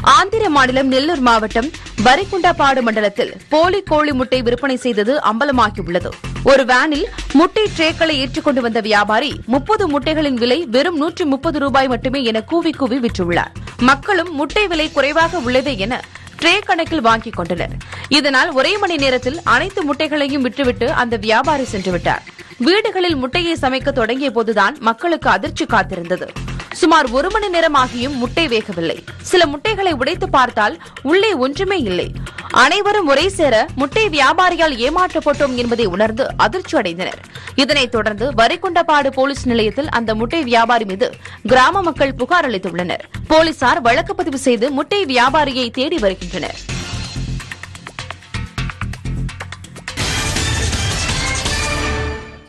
ஆந்திர மாநிலம் நெல்லூர் மாவட்டம் வரிகுண்டாபாடு மண்டலத்தில் போலி கோழி முட்டை விற்பனை செய்தது அம்பலமாகியுள்ளது ஒரு வேனில் முட்டை ட்ரேக்களை ஏற்றுக்கொண்டு வந்த வியாபாரி முப்பது முட்டைகளின் விலை வெறும் நூற்றி முப்பது ரூபாய் மட்டுமே என கூவி கூவி விற்றுள்ளார் மக்களும் முட்டை விலை குறைவாக உள்ளதே என ட்ரே கணக்கில் வாங்கிக் கொண்டனர் இதனால் ஒரே மணி நேரத்தில் அனைத்து முட்டைகளையும் விற்றுவிட்டு அந்த வியாபாரி சென்றுவிட்டார் வீடுகளில் முட்டையை சமைக்க தொடங்கிய போதுதான் மக்களுக்கு அதிர்ச்சி காத்திருந்தது சுமார் ஒரு மணி நேரம் ஆகியும் முட்டை வேகவில்லை சில முட்டைகளை உடைத்து பார்த்தால் உள்ளே ஒன்றுமே இல்லை அனைவரும் ஒரே சேர முட்டை வியாபாரியால் ஏமாற்றப்பட்டோம் என்பதை உணர்ந்து அதிர்ச்சி அடைந்தனர் இதனைத் தொடர்ந்து வரிகுண்டபாடு போலீஸ் நிலையத்தில் அந்த முட்டை வியாபாரி மீது கிராம மக்கள் புகார் அளித்துள்ளனர் போலீசார் வழக்கு பதிவு செய்து முட்டை வியாபாரியை தேடி வருகின்றனர்